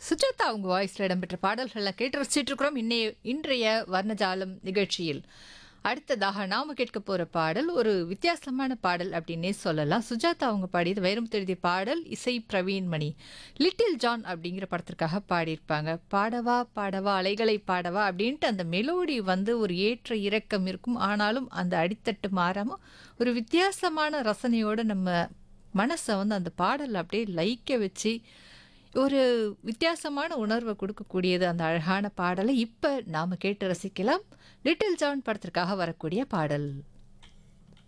சுஜாதா அவங்க வாய்ஸில் இடம்பெற்ற பாடல்களை கேட்டு ரசிச்சிட்டு இருக்கிறோம் இன்னைய இன்றைய வர்ணஜாலம் நிகழ்ச்சியில் அடுத்ததாக நாம கேட்க போற பாடல் ஒரு வித்தியாசமான பாடல் அப்படின்னே சொல்லலாம் சுஜாதா அவங்க பாடியது வைரம் எழுதிய பாடல் இசை பிரவீன் மணி லிட்டில் ஜான் அப்படிங்கிற படத்திற்காக பாடியிருப்பாங்க பாடவா பாடவா அலைகளை பாடவா அப்படின்ட்டு அந்த மெலோடி வந்து ஒரு ஏற்ற இறக்கம் இருக்கும் ஆனாலும் அந்த அடித்தட்டு மாறாம ஒரு வித்தியாசமான ரசனையோட நம்ம மனசை வந்து அந்த பாடல் அப்படியே லைக்க வச்சு ஒரு வித்தியாசமான உணர்வை கொடுக்கக்கூடியது அந்த அழகான பாடலை இப்போ நாம் கேட்டு ரசிக்கலாம் லிட்டில் ஜான் படத்திற்காக வரக்கூடிய பாடல்